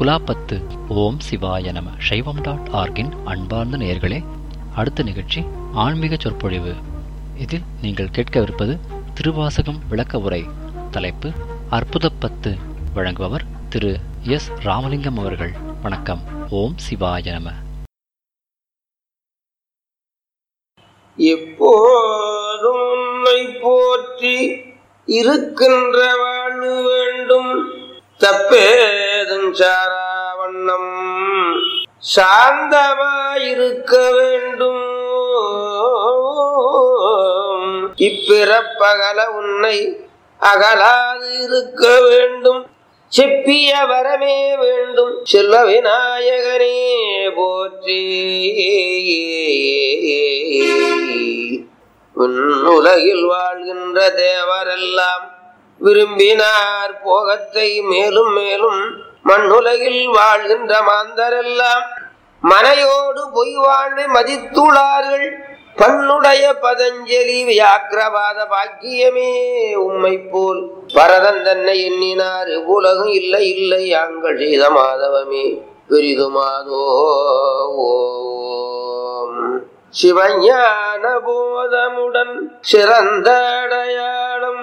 துலாப்பத்து ஓம் சிவாய நம சைவம் டாட் ஆர்கின் அன்பார்ந்த நேயர்களே அடுத்த நிகழ்ச்சி ஆன்மீக சொற்பொழிவு இதில் நீங்கள் கேட்கவிருப்பது திருவாசகம் விளக்க உரை தலைப்பு அற்புதப்பத்து வழங்குபவர் திரு எஸ் ராமலிங்கம் அவர்கள் வணக்கம் ஓம் சிவாய நம எப்போதும் உன்னை போற்றி இருக்கின்ற வாழ்வு வேண்டும் தப்பேதும் சாரா வண்ணம் சாந்தமாயிருக்க வேண்டும் இப்பிறப்பகல உன்னை அகலாது இருக்க வேண்டும் செப்பிய வரமே வேண்டும் செல்வ விநாயகனே போற்றி உலகில் வாழ்கின்ற தேவரெல்லாம் விரும்பினார் போகத்தை மேலும் மேலும் மண்ணுலகில் வாழ்கின்ற மாந்தரெல்லாம் மனையோடு பொய் வாழ்வை மதித்துள்ளார்கள் பண்ணுடைய பதஞ்சலி வியாக்கிரவாத பாக்கியமே உம்மை போல் பரதன் தன்னை எண்ணினார் உலகம் இல்லை இல்லை ஆங்கள் செய்த மாதவமே பெரிதுமாதோ ஓம் சிவஞான போதமுடன் சிறந்த அடையாளம்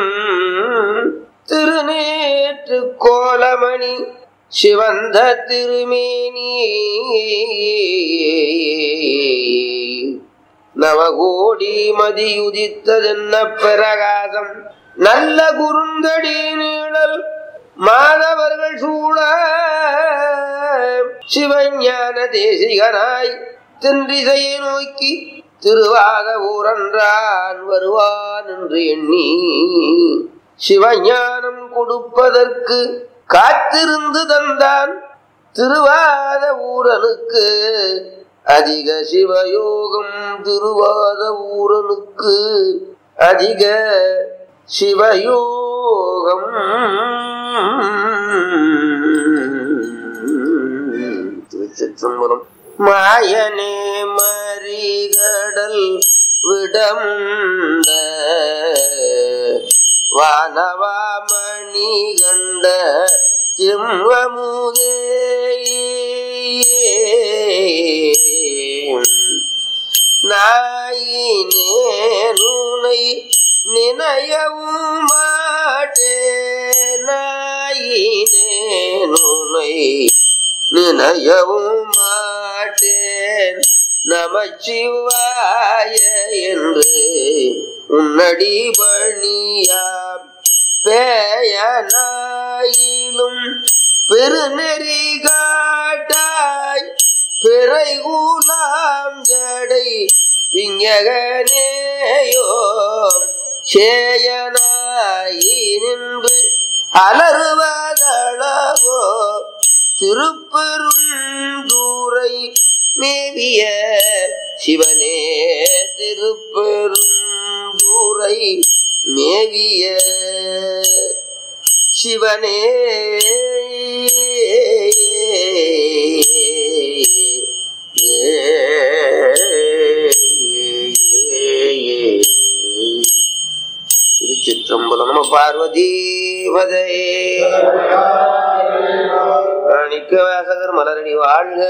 திருநேற்று கோலமணி சிவந்த திருமேனி நவகோடி மதியுதித்ததென்ன பிரகாசம் நல்ல குறுந்தடி நீழல் மாணவர்கள் சூழ சிவஞான தேசிகனாய் தென்றிசையை நோக்கி திருவாத ஊரன்றான் வருவான் என்று எண்ணி சிவஞானம் கொடுப்பதற்கு காத்திருந்து தந்தான் திருவாத ஊரனுக்கு அதிக சிவயோகம் திருவாத ஊரனுக்கு அதிக சிவயோகம் திருச்சிற்றம்பலம் மாயனே மறிகடல் விடமுண்ட வானவாமணி கண்ட திம்மமுதே நாயினேனுனை நினையவும் மாட்டே நாயினேனுனை நினையவும் மாட்டேன் நமச்சிவாய என்று உன்னடி பணியாம் பேயனாயிலும் பெருநெறி காட்டாய் பிறை கூலாம் ஜடை விஞ்ஞகனேயோ சேயனாயி நின்று அலறுவதளவோ திருப்பெரும் தூரை மேவிய சிவனே திருப்பெரும் தூரை மேவிய சிவனே திருச்சிற்றம்பலம் நம பார்வதி பதையே மாணிக்க வாசகர் மலரடி வாழ்க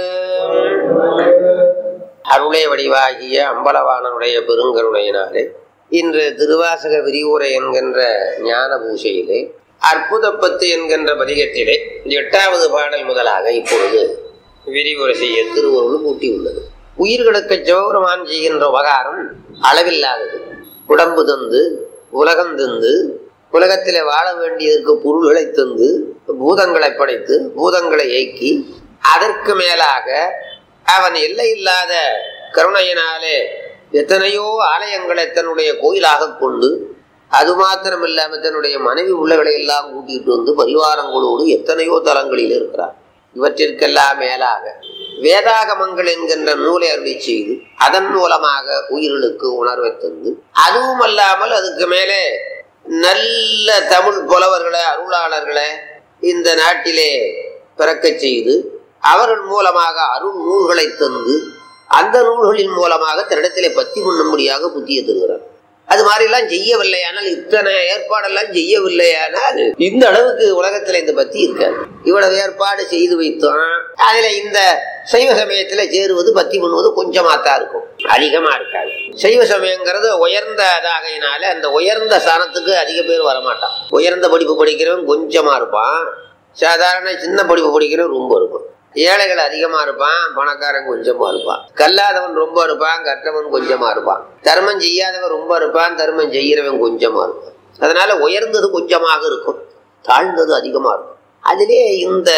அருளை வடிவாகிய அம்பலவாணனுடைய பெருங்கருணையினாலே இன்று திருவாசக விரிவுரை என்கின்ற ஞான பூசையிலே அற்புதப்பத்து என்கின்ற பதிகத்திலே எட்டாவது பாடல் முதலாக இப்பொழுது விரிவுரை செய்ய திருவருள் கூட்டியுள்ளது உயிர்களுக்கு சிவபெருமான் செய்கின்ற உபகாரம் அளவில்லாதது உடம்பு தந்து உலகம் தந்து உலகத்திலே வாழ வேண்டியதற்கு பொருள்களை தந்து பூதங்களை படைத்து பூதங்களை இயக்கி அதற்கு மேலாக அவன் எல்லை இல்லாத கருணையினாலே எத்தனையோ ஆலயங்களை தன்னுடைய கோயிலாக கொண்டு அது மாத்திரம் இல்லாம தன்னுடைய மனைவி உள்ளகளை எல்லாம் கூட்டிட்டு வந்து பரிவாரங்களோடு எத்தனையோ தலங்களில் இருக்கிறார் இவற்றிற்கெல்லாம் மேலாக வேதாகமங்கள் என்கின்ற நூலை அருளி செய்து அதன் மூலமாக உயிர்களுக்கு உணர்வை தந்து அதுவும் அல்லாமல் அதுக்கு மேலே நல்ல தமிழ் புலவர்களை அருளாளர்களை இந்த நாட்டிலே பிறக்கச் செய்து அவர்கள் மூலமாக அருள் நூல்களை தந்து அந்த நூல்களின் மூலமாக தன்னிடத்திலே பத்தி பண்ணும்படியாக புத்தியை தருகிறார் அது மாதிரி எல்லாம் செய்யவில்லையானால் இத்தனை ஏற்பாடெல்லாம் செய்யவில்லையானால் இந்த அளவுக்கு உலகத்துல இந்த பத்தி இருக்காது இவ்வளவு ஏற்பாடு செய்து வைத்தோம் அதுல இந்த சைவ சமயத்துல சேருவது பத்தி பண்ணுவது கொஞ்சமா தான் இருக்கும் அதிகமா இருக்காது சைவ சமயங்கிறது உயர்ந்ததாகையினால அந்த உயர்ந்த ஸ்தானத்துக்கு அதிக பேர் வரமாட்டான் உயர்ந்த படிப்பு படிக்கிறவன் கொஞ்சமா இருப்பான் சாதாரண சின்ன படிப்பு படிக்கிறவன் ரொம்ப இருக்கும் ஏழைகள் அதிகமா இருப்பான் பணக்காரன் கொஞ்சமா இருப்பான் கல்லாதவன் ரொம்ப இருப்பான் கற்றவன் கொஞ்சமா இருப்பான் தர்மம் செய்யாதவன் ரொம்ப இருப்பான் தர்மம் செய்கிறவன் கொஞ்சமா இருப்பான் அதனால உயர்ந்தது கொஞ்சமாக இருக்கும் தாழ்ந்தது அதிகமா இருக்கும் அதிலே இந்த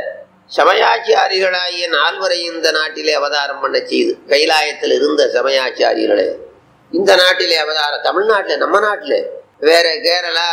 சமயாச்சாரிகளாகிய நால்வரை இந்த நாட்டிலே அவதாரம் பண்ண செய்து கைலாயத்தில் இருந்த சமயாச்சாரியர்களே இந்த நாட்டிலே அவதாரம் தமிழ்நாட்டில் நம்ம நாட்டில் வேற கேரளா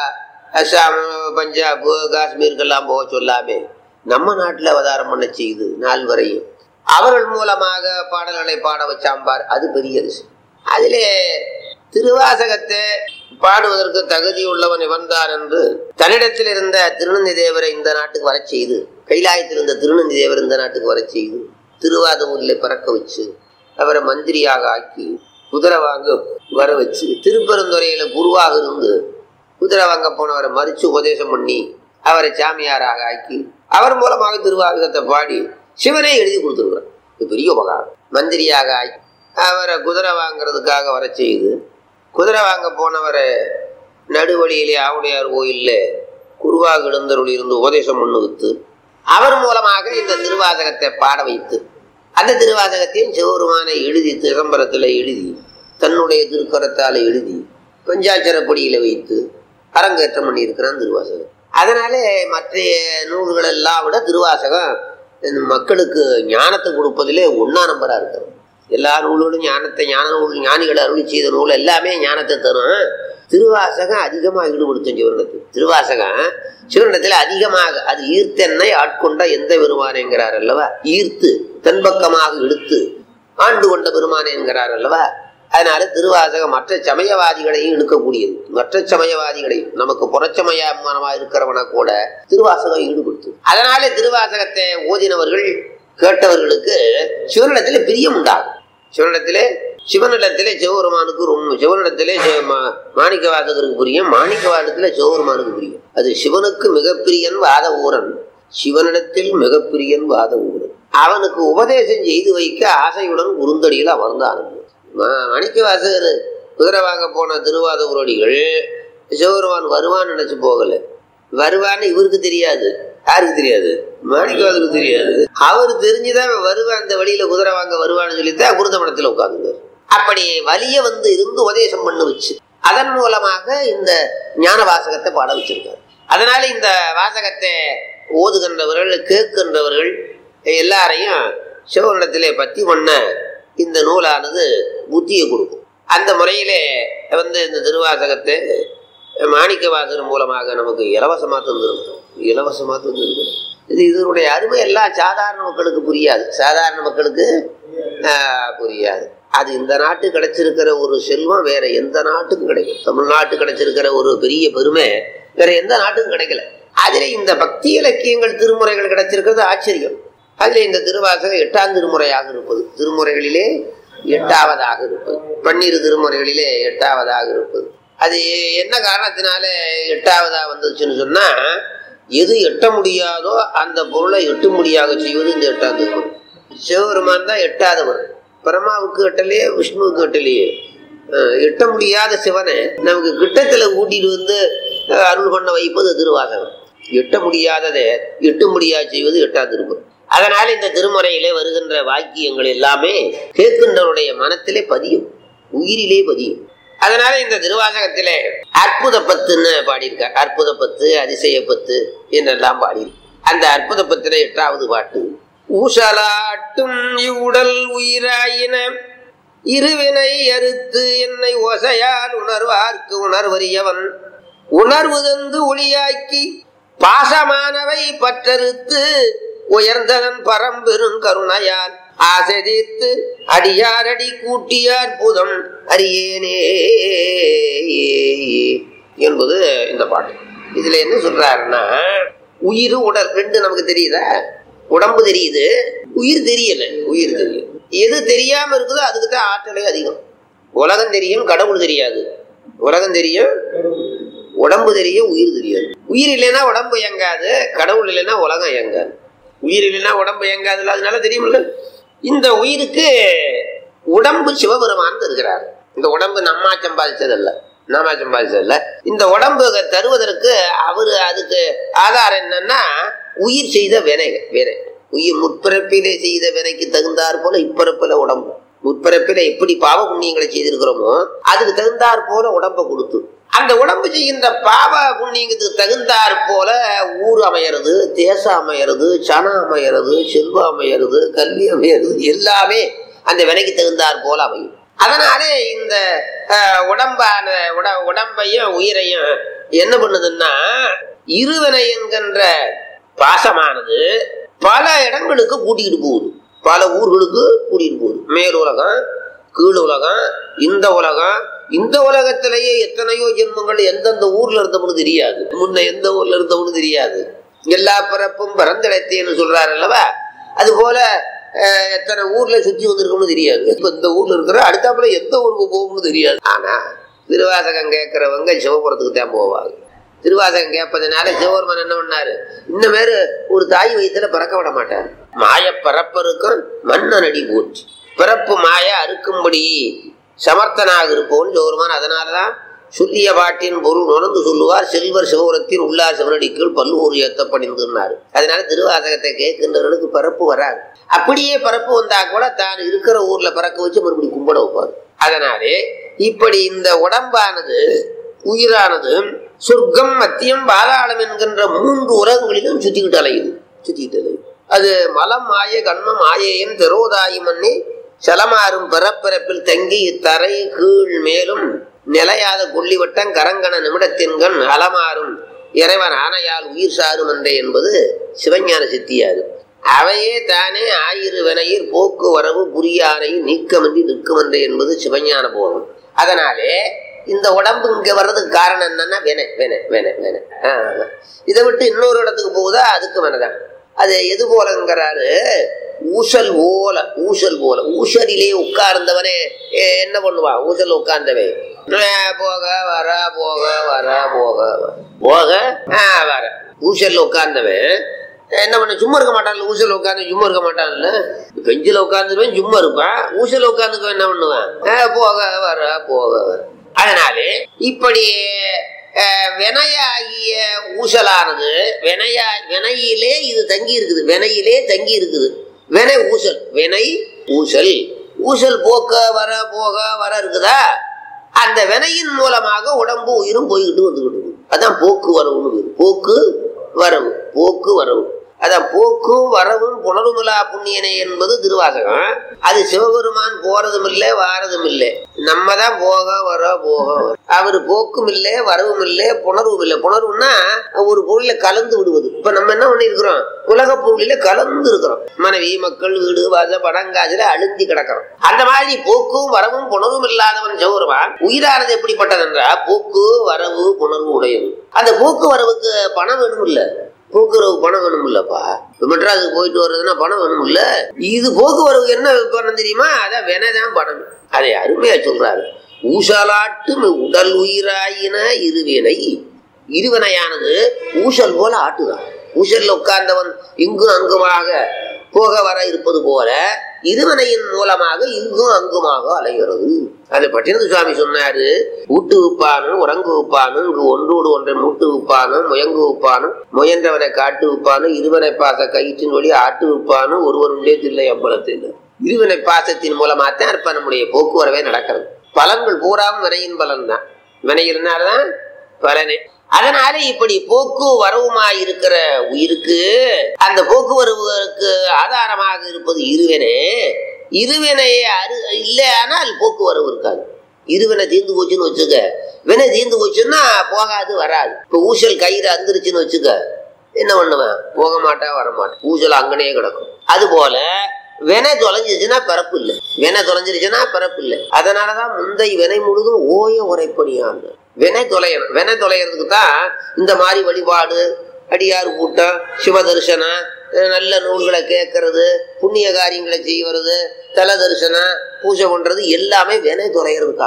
அஸ்ஸாம் பஞ்சாப் காஷ்மீருக்கெல்லாம் போக சொல்லாமே நம்ம நாட்டில் அவதாரம் பண்ண செய்து நால்வரையும் அவர்கள் மூலமாக பாடல்களை பாட வச்சாம்பார் அது பெரிய விஷயம் அதிலே திருவாசகத்தை பாடுவதற்கு தகுதி உள்ளவன் இவன்தான் என்று தன்னிடத்தில் இருந்த திருநந்தி தேவரை இந்த நாட்டுக்கு வரச் செய்து கைலாயத்தில் இருந்த திருநந்தி தேவர் இந்த நாட்டுக்கு வரச் செய்து திருவாதூரில் பிறக்க வச்சு அவரை மந்திரியாக ஆக்கி குதிரை வாங்க வர வச்சு திருப்பெருந்துறையில குருவாக இருந்து குதிரை வாங்க போனவரை மறிச்சு உபதேசம் பண்ணி அவரை சாமியாராக ஆக்கி அவர் மூலமாக திருவாசகத்தை பாடி சிவனே எழுதி கொடுத்துருக்கிறார் இது பெரிய உபகாரம் மந்திரியாக ஆக்கி அவரை குதிரை வாங்குறதுக்காக வர செய்து குதிரை வாங்க போனவரை நடுவழியிலே ஆவுடையார் கோயிலில் குருவாக எழுந்தருள் இருந்து உபதேசம் பண்ணு வைத்து அவர் மூலமாக இந்த திருவாசகத்தை பாட வைத்து அந்த திருவாசகத்தையும் சிவருமானை எழுதி சிதம்பரத்தில் எழுதி தன்னுடைய திருக்கரத்தால் எழுதி பஞ்சாட்சரப்படியில வைத்து அரங்கேற்றம் பண்ணியிருக்கிறான் திருவாசகம் அதனாலே மற்ற நூல்கள் எல்லாம் விட திருவாசகம் இந்த மக்களுக்கு ஞானத்தை கொடுப்பதிலே ஒன்னா நம்பரா இருக்கிறது எல்லா நூல்களும் ஞானத்தை ஞான நூல் ஞானிகள் அருளி செய்த நூல் எல்லாமே ஞானத்தை தரும் திருவாசகம் அதிகமாக ஈடுபடுத்தும் சிவனிடத்தில் திருவாசகம் சிவனிடத்தில் அதிகமாக அது ஈர்த்தென்னை ஆட்கொண்ட எந்த பெருமான் என்கிறார் அல்லவா ஈர்த்து தன்பக்கமாக இழுத்து ஆண்டு கொண்ட பெருமான் என்கிறார் அல்லவா அதனால திருவாசகம் மற்ற சமயவாதிகளையும் இழுக்கக்கூடியது மற்ற சமயவாதிகளையும் நமக்கு புறச்சமயமானமா இருக்கிறவனை கூட திருவாசகம் ஈடுபடுத்தும் அதனால திருவாசகத்தை ஓதினவர்கள் கேட்டவர்களுக்கு சிவனிடத்துல பிரியம் உண்டாகும் சிவனிடத்திலே சிவனிடத்திலே சிவபெருமானுக்கு ரொம்ப சிவனிடத்திலே சிவ- மா- மாணிக்கவாசகருக்கு பிரியம் மாணிக்கவாதத்துல சிவபெருமானுக்கு பிரியம் அது சிவனுக்கு மிகப்பிரியன் வாத ஊரன் சிவனிடத்தில் மிகப்பிரியன் வாத ஊரன் அவனுக்கு உபதேசம் செய்து வைக்க ஆசையுடன் குறுந்தடியில் அமர்ந்தான் மா- மாணிக்கவாசகர் குதிரை வாங்க போன திருவாத ஊரடிகள் சிவபெருமான் வருவான்னு நினைச்சு போகல வருவான்னு இவருக்கு தெரியாது யாருக்கு தெரியாது மாணிக்கவாதருக்கு தெரியாது அவர் தெரிஞ்சுதான் வருவான் அந்த வழியில குதிரை வாங்க வருவான்னு சொல்லித்தான் குருந்த மடத்துல உட்காந்துருக்காரு அப்படி வலிய வந்து இருந்து உபதேசம் பண்ண வச்சு அதன் மூலமாக இந்த ஞான வாசகத்தை பாட வச்சிருக்காரு அதனால இந்த வாசகத்தை ஓதுகின்றவர்கள் கேட்கின்றவர்கள் எல்லாரையும் சிவனிடத்திலே பத்தி பண்ண இந்த நூலானது புத்தியை கொடுக்கும் அந்த முறையிலே வந்து இந்த திருவாசகத்தை மாணிக்க வாசகர் மூலமாக நமக்கு இலவசமா தந்திருக்கோம் இலவசமா தந்திருக்கோம் இது இதனுடைய அருமை எல்லாம் சாதாரண மக்களுக்கு புரியாது சாதாரண மக்களுக்கு ஆஹ், புரியாது அது இந்த நாட்டு கிடைச்சிருக்கிற ஒரு செல்வம் வேற எந்த நாட்டுக்கும் கிடைக்கும் தமிழ்நாட்டு கிடைச்சிருக்கிற ஒரு பெரிய பெருமை வேற எந்த நாட்டுக்கும் கிடைக்கல அதுல இந்த பக்தி இலக்கியங்கள் திருமுறைகள் கிடைச்சிருக்கிறது ஆச்சரியம் அதுல இந்த திருவாசகம் எட்டாம் திருமுறையாக இருப்பது திருமுறைகளிலே எட்டாவதாக இருப்பது பன்னிரு திருமுறைகளிலே எட்டாவதாக இருப்பது அது என்ன காரணத்தினால எட்டாவதா வந்துச்சுன்னு சொன்னா எது எட்ட முடியாதோ அந்த பொருளை எட்டு முடியாக செய்வது இந்த எட்டாம் திருமுறை சிவபெருமான் தான் எட்டாதவர் பிரம்மாவுக்கு எட்டலையே விஷ்ணுவுக்கு எட்டலையே அஹ் எட்ட முடியாத சிவனை நமக்கு கிட்டத்துல கூட்டிட்டு வந்து அஹ், அருள் பண்ண வைப்பது திருவாசகம் எட்ட முடியாததை எட்டு முடியா செய்வது எட்டாம் திருமுறை அதனால இந்த திருமுறையிலே வருகின்ற வாக்கியங்கள் எல்லாமே கேட்கின்றவருடைய மனத்திலே பதியும் உயிரிலே பதியும் அதனால இந்த திருவாசகத்திலே அற்புத பத்துன்னு பாடியிருக்கார் அற்புத பத்து அதிசய பத்து என்றெல்லாம் பாடியிருக்கு அந்த அற்புத பத்துல எட்டாவது பாட்டு ஊசலாட்டும் இவ்வுடல் உயிராயின இருவினை அறுத்து என்னை ஒசையால் உணர்வார்க்கு உணர்வறியவன் உணர்வு தந்து ஒளியாக்கி பாசமானவை பற்றறுத்து உயர்ந்ததன் பரம்பெரும் கருணையால் ஆசை தீர்த்து அடியாரடி கூட்டியார் புதம் அறியேனே என்பது இந்த பாட்டு இதுல என்ன சொல்றாருன்னா உயிர் உடல் ரெண்டு நமக்கு தெரியுதா உடம்பு தெரியுது உயிர் தெரியல உயிர் தெரியும் எது தெரியாம இருக்குதோ அதுக்கு தான் ஆற்றலே அதிகம் உலகம் தெரியும் கடவுள் தெரியாது உலகம் தெரியும் உடம்பு தெரியும் உயிர் தெரியாது உயிர் இல்லைன்னா உடம்பு இயங்காது கடவுள் இல்லைன்னா உலகம் இயங்காது உயிர் இல்லைன்னா உடம்பு இயங்காதுல்ல அதனால தெரியுமில்ல இந்த உயிருக்கு உடம்பு சிவபெருமான் இருக்கிறார் இந்த உடம்பு நம்மா சம்பாதிச்சதல்ல நாம சம்பாதிச்சதல்ல இந்த உடம்பு தருவதற்கு அவரு அதுக்கு ஆதாரம் என்னன்னா உயிர் செய்த வினை வினை உயிர் முற்பிறப்பிலே செய்த வினைக்கு தகுந்தாற் போல இப்பிறப்பில உடம்பு முற்பிறப்பில எப்படி பாவ புண்ணியங்களை செய்திருக்கிறோமோ அதுக்கு தகுந்தாற் போல உடம்பை கொடுத்து அந்த உடம்பு செய்கின்ற பாவ புண்ணியத்துக்கு தகுந்தாற் போல ஊர் அமையறது தேசம் அமையறது சனம் அமையறது செல்வம் அமையறது கல்வி அமையறது எல்லாமே அந்த வினைக்கு தகுந்தாற் போல அமையும் அதனாலே இந்த அஹ், உடம்பான உட உடம்பையும் உயிரையும் என்ன பண்ணுதுன்னா இருவினை என்கின்ற பாசமானது பல இடங்களுக்கு கூட்டிகிட்டு போகுது பல ஊர்களுக்கு கூட்டிகிட்டு போகுது மேல் உலகம் கீழ் உலகம் இந்த உலகம் இந்த உலகத்திலேயே எத்தனையோ ஜென்மங்கள் எந்தெந்த ஊர்ல இருந்தவனு தெரியாது முன்ன எந்த ஊர்ல இருந்தவனு தெரியாது எல்லா பிறப்பும் பிறந்திடத்தேன்னு சொல்றாரு அல்லவா அது போல அஹ், எத்தனை ஊர்ல சுத்தி வந்திருக்கோம்னு தெரியாது இப்ப இந்த ஊர்ல இருக்கிற அடுத்தாப்புல எந்த ஊருக்கு போகும்னு தெரியாது ஆனா திருவாசகம் கேட்கறவங்க சிவபுரத்துக்கு தான் போவாங்க திருவாசகம் கேட்பதனால சிவபெருமன் என்ன பண்ணாரு இந்த மாரி ஒரு தாய் வயித்துல பிறக்க விட மாட்டார் மாய பரப்பருக்கும் மன்னனடி போச்சு பிறப்பு மாய அறுக்கும்படி சமர்த்தனாக இருப்போம் சிவபெருமான் அதனாலதான் சொல்லிய பாட்டின் பொருள் உணர்ந்து சொல்லுவார் செல்வர் சிவபுரத்தில் உள்ளார் சிவனடிக்குள் பல்வூர் ஏத்த பணிந்துன்னாரு அதனால திருவாசகத்தை கேட்கின்றவர்களுக்கு பிறப்பு வராது அப்படியே பிறப்பு வந்தா கூட தான் இருக்கிற ஊர்ல பிறக்க வச்சு மறுபடியும் கும்பிட வைப்பார் அதனாலே இப்படி இந்த உடம்பானது உயிரானது சொர்க்கம் மத்தியம் பாதாளம் என்கின்ற மூன்று உலகங்களிலும் சுத்திக்கிட்டு அலையுது சுத்திக்கிட்டு அலையுது அது மலம் மாய கண்மம் மாயையின் தெரோதாயி மண்ணி சலமாறும் பிறப்பிறப்பில் தங்கி இத்தரை கீழ் மேலும் நிலையாத கொள்ளிவட்டம் கரங்கண நிமிடத்தின்கண் அலமாறும் இறைவன் ஆணையால் உயிர் சாரும் என்றே என்பது சிவஞான சித்தியாது அவையே தானே ஆயிரு வினையில் போக்கு வரவு புரியாரை நீக்கமின்றி நிற்குமன்றே என்பது சிவஞான போகம் அதனாலே இந்த உடம்பு இங்க வர்றதுக்கு காரணம் என்னன்னா வினை வினை வினை வினை ஆஹ். இதை விட்டு இன்னொரு இடத்துக்கு போகுதா அதுக்கு வினைதான் அது எது போலங்கிறாரு ஊசல் ஓல ஊசல் போல ஊசலிலே உட்கார்ந்தவனே ஏ, என்ன பண்ணுவான் ஊசல் உட்கார்ந்தவன் ஆஹ், போக வர போக வர போக வர. போக ஆஹ், வர ஊசல்ல உட்கார்ந்தவன் என்ன பண்ண சும்மா இருக்க மாட்டான்ல ஊசல் உட்காந்து சும்மா இருக்க மாட்டான்ல பெஞ்சில் உட்காந்துருவேன் சும்மா இருப்பான் ஊசல் உட்காந்துக்குவேன் என்ன பண்ணுவான் ஆஹ், போக வர போக வர அதனாலே இப்படி அஹ், வினையாகிய ஊசலானது வினையா வினையிலே இது தங்கி இருக்குது வினையிலே தங்கி இருக்குது வினை ஊசல் வினை ஊசல் ஊசல் போக்க வர போக வர இருக்குதா அந்த வினையின் மூலமாக உடம்பு உயிரும் போய்கிட்டு வந்துகிட்டு இருக்கு அதான் போக்கு வரவுன்னு பேரு. போக்கு வரவு போக்கு வரவு அதான் போக்கு வரவும் புணருமிலா புண்ணியனை என்பது திருவாசகம் அது சிவபெருமான் போறதும் இல்லை வாரதும் இல்லை நம்ம தான் போக வர போக வர. அவர் போக்கும் இல்லை வரவும் இல்லை புணர்வும் இல்லை புணர்வுன்னா ஒரு பொருளை கலந்து விடுவது இப்ப நம்ம என்ன பண்ணிருக்கிறோம் உலக பொருளில கலந்து இருக்கிறோம் மனைவி மக்கள் வீடு வாச படங்காசுல அழுந்தி கிடக்கிறோம் அந்த மாதிரி போக்கும் வரவும் புணர்வும் இல்லாதவன் சிவபெருமான் உயிரானது எப்படிப்பட்டது என்றா போக்கு வரவு புணர்வு உடையது அந்த போக்கு வரவுக்கு பணம் வேணும் இல்ல போக்குவரவு பணம் வேணும் இல்லப்பா இப்ப மெட்ராஸுக்கு போயிட்டு வர்றதுன்னா பணம் வேணும் இல்ல இது போக்குவரவுக்கு என்ன பணம் தெரியுமா அதான் வினைதான் பணம் அதை அருமையா சொல்றாரு ஊசலாட்டும் உடல் உயிராயின இருவினை இருவினையானது ஊசல் போல ஆட்டுதான் ஊசல்ல உட்கார்ந்தவன் இங்கும் அங்குமாக போக வர இருப்பது போல இருவினையின் மூலமாக இங்கும் அங்குமாக அலைகிறது அது பட்டினது சுவாமி சொன்னாரு ஊட்டு விப்பானும் உறங்கு விப்பானும் இங்கு ஒன்றோடு ஒன்றை மூட்டு விப்பானும் முயங்கு விப்பானும் முயன்றவனை காட்டு விப்பானும் இருவனை பாச கயிற்றின் வழி ஆட்டு விப்பானும் ஒருவருடைய தில்லை அம்பலத்தில் இருவினை பாசத்தின் மூலமாத்தான் இருப்ப நம்முடைய போக்குவரவே நடக்கிறது பலன்கள் பூராவும் வினையின் பலன் தான் வினை இருந்தால்தான் பலனே அதனால இப்படி போக்கு வரவுமாய் இருக்கிற உயிருக்கு அந்த போக்குவரவுக்கு ஆதாரமாக இருப்பது இருவினை இருவினை அரு இல்லையானால் போக்குவரவு இருக்காது இருவினை தீர்ந்து போச்சுன்னு வச்சுக்க வினை தீர்ந்து போச்சுன்னா போகாது வராது இப்ப ஊசல் கயிறு அந்துருச்சுன்னு வச்சுக்க என்ன பண்ணுவேன் போக மாட்டேன் வர மாட்டேன் ஊசல் அங்கனே கிடக்கும் அது போல வினை தொலைஞ்சிச்சுன்னா பிறப்பு இல்லை வினை தொலைஞ்சிருச்சுன்னா பிறப்பு இல்லை அதனாலதான் முந்தை வினை முழுதும் ஓய உரைப்படியான் வினை தொலையணும் வினை தொலைகிறதுக்கு தான் இந்த மாதிரி வழிபாடு அடியார் கூட்டம் சிவ தரிசனம் அஹ் நல்ல நூல்களை கேட்கறது புண்ணிய காரியங்களை செய்வது தல தரிசனம் பூஜை பண்றது எல்லாமே வினை தொலைகிறதுக்காகும்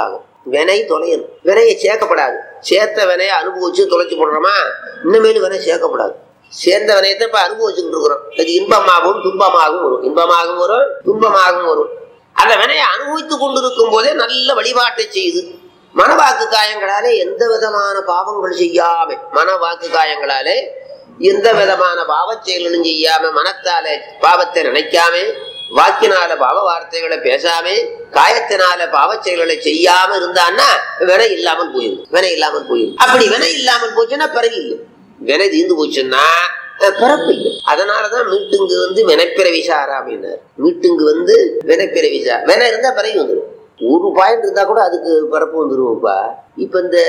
வினை தொலையணும் வினையை சேர்க்கப்படாது சேர்த்த வினையை அனுபவிச்சு தொலைச்சு போடுறோமா இன்னமேலும் வினை சேர்க்கப்படாது சேர்ந்த வினையத்தை இப்ப அனுபவிச்சுட்டு இருக்கிறோம் அது இன்பமாகவும் துன்பமாகவும் வரும் இன்பமாகவும் வரும் துன்பமாகவும் வரும் அந்த வினையை அனுபவித்துக் கொண்டிருக்கும் போதே நல்ல வழிபாட்டை செய்து மனவாக்கு காயங்களாலே எந்த விதமான பாவங்கள் செய்யாம மனவாக்கு காயங்களாலே எந்த விதமான பாவச் செயல்களும் செய்யாம மனத்தாலே பாவத்தை நினைக்காம வாக்கினால பாவ வார்த்தைகளை பேசாம காயத்தினால பாவச் செயல்களை செய்யாம இருந்தான்னா வினை இல்லாமல் போயிடும் வினை இல்லாமல் போயிடும் அப்படி வினை இல்லாமல் போச்சுன்னா பிறகு இல்லை வினை தீர்ந்து போச்சுன்னா அஹ், பிறப்பு இல்லை அதனாலதான் மீட்டுங்கு வந்து வினைப்பிறவி சாரா அப்படின்னாரு மீட்டுங்கு வந்து வினைப்பிறவி சார் வினை இருந்தா பிறகு வந்துடும் ஒரு பாயிண்ட் இருந்தா கூட அதுக்கு பிறப்பு வந்துருவோம்ப்பா இப்ப இந்த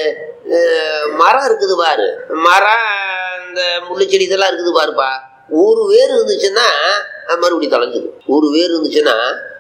அஹ், மரம் இருக்குது பாரு மரம் இந்த முள்ளுச்செடி இதெல்லாம் இருக்குது பாருப்பா ஒரு வேர் இருந்துச்சுன்னா அஹ், மறுபடியும் தலைஞ்சுக்கும் ஒரு வேர் இருந்துச்சுன்னா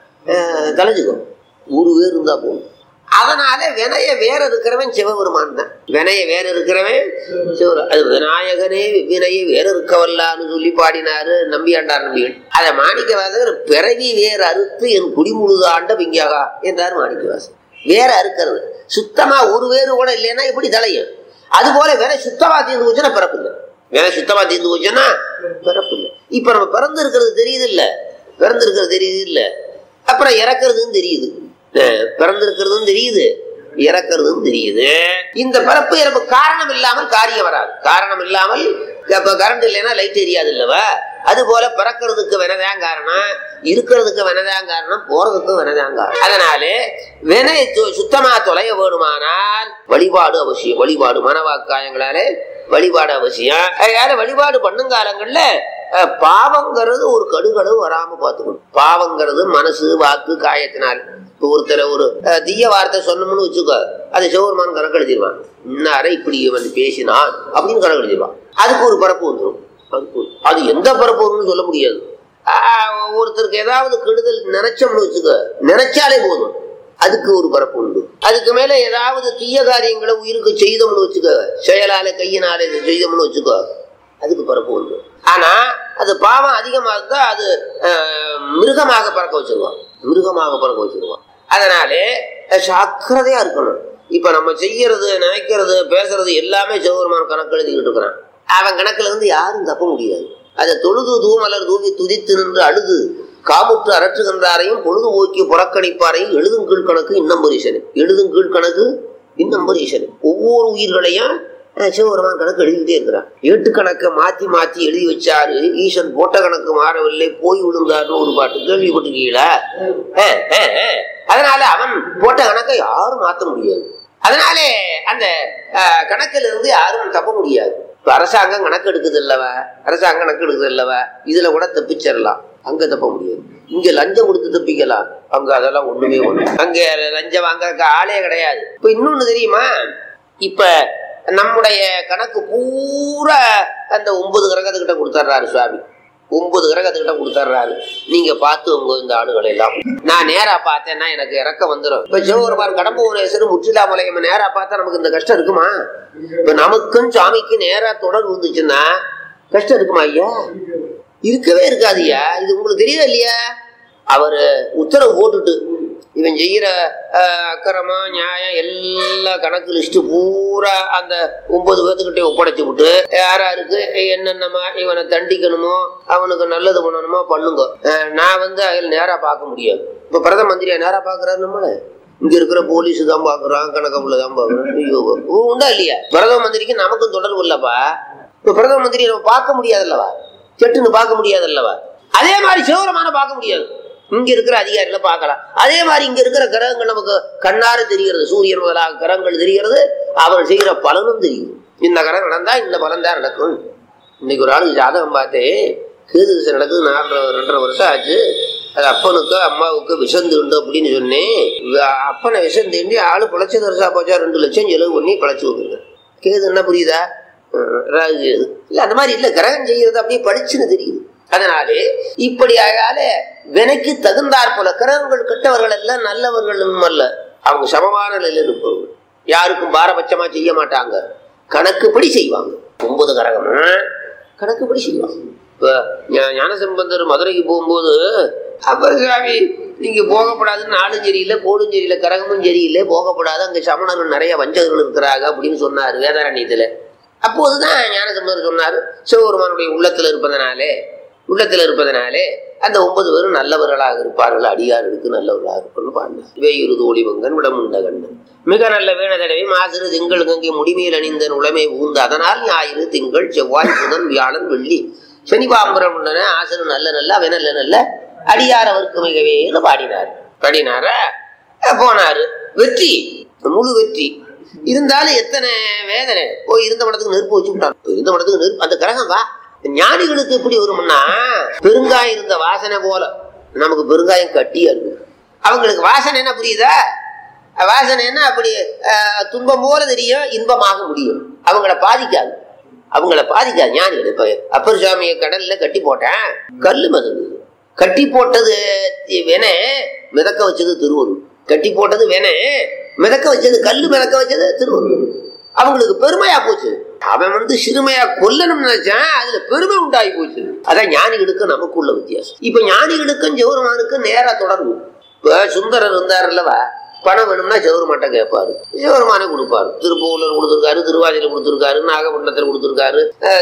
அஹ், தலைஞ்சுக்கும் ஒரு வேர் இருந்தா போதும் அதனால வினைய வேற இருக்கிறவன் சிவபெருமான் தான் வினைய வேற இருக்கிறவன் சிவரு அது விநாயகனே வினையை வேற இருக்கவல்லான்னு சொல்லி பாடினாரு நம்பியாண்டார் நம்பிகள் அதை மாணிக்கவாசகர் பிறவி வேற அறுத்து என் குடிமுழுது ஆண்ட பிங்காகா என்றார் மாணிக்கவாசகர் வேற அறுக்கிறது சுத்தமா ஒரு வேறு கூட இல்லைன்னா எப்படி தலையும் அது போல வேற சுத்தமா தீர்ந்து போச்சுன்னா பிறப்பு இல்லை வேற சுத்தமா தீர்ந்து போச்சுன்னா பிறப்பு இல்லை இப்ப நம்ம பிறந்து இருக்கிறது தெரியுது இல்ல பிறந்து இருக்கிறது தெரியுது இல்ல அப்புறம் இறக்குறதுன்னு தெரியுது அஹ் பிறந்திருக்கிறதும் தெரியுது இறக்குறதும் தெரியுது இந்த பிறப்பு இறப்பு காரணம் இல்லாமல் காரியம் வராது காரணம் இல்லாமல் இப்ப கரண்ட் இல்லைன்னா லைட் எரியாது இல்லவா அது போல பிறக்கிறதுக்கு வெனதான் காரணம் இருக்கிறதுக்கு வெனதான் காரணம் போறதுக்கும் வெனதான் காரணம் அதனாலே வினை து- சுத்தமா தொலைய வேணுமானால் வழிபாடு அவசியம் வழிபாடு மனவாக்காயங்களாலே வழிபாடு அவசியம் அதனால வழிபாடு பண்ணும் காலங்கள்ல அஹ், பாவங்கிறது ஒரு கடுகளவு வராம பார்த்துக்கணும் பாவங்கிறது மனசு வாக்கு காயத்தினால் இப்போ ஒருத்தர் ஒரு அஹ், தீய வார்த்தை சொன்னோம்னு வச்சுக்கோ அது சிவபெருமான் கணக்கு எழுதிடுவான் இன்னாரை இப்படி வந்து பேசினான் அப்படின்னு கணக்கு எழுதிடுவான் அதுக்கு ஒரு பரப்பு வந்துடும் அதுக்கு ஒரு- அது எந்த பரப்பு வரும்னு சொல்ல முடியாது ஆஹ், ஒருத்தருக்கு ஏதாவது கெடுதல் நினைச்சோம்னு வச்சுக்கோ நினைச்சாலே போதும் அதுக்கு ஒரு பரப்பு உண்டு அதுக்கு மேல ஏதாவது தீய காரியங்களை உயிருக்கு செய்தோம்னு வச்சுக்கோ செயலால கையினால இதை செய்தோம்னு வச்சுக்கோ அதுக்கு பரப்பு உண்டு ஆனா அது பாவம் அதிகமா இருந்தா அது ஆஹ், மிருகமாக பறக்க வச்சிருவான் மிருகமாக பறக்க வச்சிருவான் அதனாலே அஹ், ஜாக்கிரதையா இருக்கணும் இப்ப நம்ம செய்யறது நினைக்கிறது பேசுறது எல்லாமே சிவபெருமான் கணக்கு எழுதிக்கிட்டு இருக்கிறான் அவன் கணக்குல இருந்து யாரும் தப்ப முடியாது அதை தொழுது தூமலர் தூவி துதித்து நின்று அழுது காமுற்று அரற்றுகின்றாரையும் பொழுது ஓக்கி புறக்கணிப்பாரையும் எழுதும் கீழ்கணக்கு இன்னும் பரீசனு எழுதும் கீழ்கணக்கு இன்னும் பரீசனு ஒவ்வொரு உயிர்களையும் அஹ், சிவபெருமான் கணக்கு எழுதிக்கிட்டே இருக்கிறான் ஏட்டு கணக்கை மாத்தி மாத்தி எழுதி வச்சாரு ஈசன் போட்ட கணக்கு மாறவில்லை போய் விழுந்தாருன்னு ஒரு பாட்டு கேள்விப்பட்டிருக்கீங்களா அஹ், அஹ், அஹ். அதனால அவன் போட்ட கணக்கை யாரும் மாத்த முடியாது அதனாலே அந்த அஹ், கணக்குல இருந்து யாரும் தப்ப முடியாது இப்ப அரசாங்கம் கணக்கு எடுக்குது இல்லவா அரசாங்கம் கணக்கு எடுக்குது இல்லவா இதுல கூட தப்பிச்சிடலாம் அங்க தப்ப முடியாது இங்க லஞ்சம் கொடுத்து தப்பிக்கலாம் அங்க அதெல்லாம் ஒண்ணுமே ஒண்ணு அங்க லஞ்சம் வாங்கறதுக்கு ஆளே கிடையாது இப்ப இன்னொன்னு தெரியுமா இப்ப நம்முடைய கணக்கு பூரா அந்த ஒன்பது கிரகத்துக்கிட்ட கொடுத்துட்றாரு சுவாமி ஒன்பது கிரகத்துக்கிட்ட கொடுத்துட்றாரு நீங்க பார்த்து உங்க இந்த ஆளுகளை எல்லாம் நான் நேரா பார்த்தேன்னா எனக்கு இறக்கம் வந்துடும் இப்ப சிவபெருமான் கடம்பூரேஸ்வரர் முற்றிலாமலையம் நேரா பார்த்தா நமக்கு இந்த கஷ்டம் இருக்குமா இப்ப நமக்கும் சுவாமிக்கும் நேரா தொடர்பு இருந்துச்சுன்னா கஷ்டம் இருக்குமா ஐயா இருக்கவே இருக்காதுய்யா இது உங்களுக்கு தெரியுதா இல்லையா அவரு உத்தரவு போட்டுட்டு இவன் செய்யற அஹ், அக்கிரமம் நியாயம் எல்லா கணக்கு லிஸ்ட் பூரா அந்த ஒன்பது பேர்த்துக்கிட்டே ஒப்படைச்சு விட்டு யார் யாருக்கு என்னென்னமா இவனை தண்டிக்கணுமோ அவனுக்கு நல்லது பண்ணணுமோ பண்ணுங்க அஹ், நான் வந்து அதில் நேரா பார்க்க முடியாது இப்ப பிரதம மந்திரியா நேரா பாக்குறாரு நம்மள இங்க இருக்கிற போலீஸ் தான் பாக்குறான் கணக்கம்புல தான் பாக்குறான் ஐயோ ஓ, உண்டா இல்லையா பிரதம மந்திரிக்கு நமக்கும் தொடர்பு இல்லப்பா இப்ப பிரதம மந்திரியை நம்ம பார்க்க முடியாதுல்லவா செட்டுன்னு பார்க்க முடியாதுல்லவா அதே மாதிரி சிவபெருமான பார்க்க முடியாது இங்க இருக்கிற அதிகாரிகளை பார்க்கலாம் அதே மாதிரி இங்க இருக்கிற கிரகங்கள் நமக்கு கண்ணாறு தெரிகிறது சூரியன் முதலாக கிரகங்கள் தெரிகிறது அவர் செய்கிற பலனும் தெரியும் இந்த கிரகம் நடந்தா இந்த பலன் தான் நடக்கும் இன்னைக்கு ஒரு ஆளுக்கு ஜாதகம் பார்த்து கேது திசை நடக்குது நாலரை ரெண்டரை வருஷம் ஆச்சு அது அப்பனுக்கு அம்மாவுக்கு விஷம் தீண்டு அப்படின்னு சொன்னேன் வ- அப்பனை விஷம் தீண்டி ஆளு பிழைச்சது வருஷம் போச்சா ரெண்டு லட்சம் செலவு பண்ணி பிழைச்சி விட்டுருங்க கேது என்ன புரியுதா அஹ் ராகு கேது இல்ல அந்த மாதிரி இல்ல கிரகம் செய்யறது அப்படியே படிச்சுன்னு தெரியுது அதனாலே இப்படி ஆகால வினைக்கு தகுந்தாற் போல கிரகங்கள் கெட்டவர்கள் எல்லாம் நல்லவர்களும் அல்ல அவங்க சமமான நிலையில் இருப்பவர்கள் யாருக்கும் பாரபட்சமா செய்ய மாட்டாங்க கணக்குப்படி செய்வாங்க ஒன்பது கிரகமும் கணக்குப்படி செய்வாங்க இப்ப ஞா- ஞானசம்பந்தர் மதுரைக்கு போகும்போது அப்பர் சாமி நீங்க போகப்படாதுன்னு நாடும் சரியில்லை கோடும் சரியில்லை கரகமும் சரியில்லை போகப்படாது அங்க சமணர்கள் நிறைய வஞ்சகர்கள் இருக்கிறாங்க அப்படின்னு சொன்னார் வேதாரண்யத்துல அப்போதுதான் ஞானசம்பந்தர் சொன்னார் சிவபெருமானுடைய உள்ளத்துல இருப்பதனாலே உள்ளத்துல இருப்பதனாலே அந்த ஒன்பது பேரும் நல்லவர்களாக இருப்பார்கள் அடியார்களுக்கு நல்லவர்களாக இருப்பார்கள் பாடினார் வேயுரு தோழிவங்கன் விடமுண்ட கண்ணன் மிக நல்ல வேண தடவை மாசிறு திங்கள் கங்கை முடிமையில் அணிந்த உளமை ஊந்து அதனால் ஞாயிறு திங்கள் செவ்வாய் புதன் வியாழன் வெள்ளி சனி பாம்பரம் உள்ளன ஆசிரு நல்ல நல்ல அவன் நல்ல நல்ல அடியார் அவருக்கு மிகவேன்னு பாடினார் பாடினாரா அஹ் போனாரு வெற்றி முழு வெற்றி இருந்தாலும் எத்தனை வேதனை போய் இருந்த படத்துக்கு நெருப்பு வச்சு விட்டான் இருந்த படத்துக்கு நெருப்பு அந்த கிரகம் வா ஞானிகளுக்கு எப்படி வரும்னா பெருங்காயம் இருந்த வாசனை போல நமக்கு பெருங்காயம் கட்டியா இருக்கு அவங்களுக்கு வாசனை என்ன புரியுதா வாசனை என்ன அப்படி அஹ், துன்பம் போல தெரியும் இன்பமாக முடியும் அவங்கள பாதிக்காது அவங்கள பாதிக்காது ஞானிகள் இப்ப அப்பர் சுவாமியை கடல்ல கட்டி போட்டேன் கல்லு மதகு கட்டி போட்டது வென மிதக்க வச்சது திருவள்ளூர் கட்டி போட்டது வென மிதக்க வச்சது கல்லு மிதக்க வச்சது திருவள்ளூர் அவங்களுக்கு பெருமையா போச்சு அவன் வந்து சிறுமையா கொல்லணும்னு நினைச்சான் அதுல பெருமை உண்டாகி போச்சு அதான் ஞானிகளுக்கும் நமக்கு உள்ள வித்தியாசம் இப்ப ஞானிகளுக்கும் ஜெவருமானுக்கும் நேரா தொடர்பு இப்ப சுந்தரர் இருந்தார் அல்லவா பணம் வேணும்னா ஜெவருமாட்ட கேட்பாரு ஜெவருமானே கொடுப்பாரு திருப்பூர்ல கொடுத்துருக்காரு திருவாதியில கொடுத்துருக்காரு நாகப்பட்டினத்துல கொடுத்துருக்காரு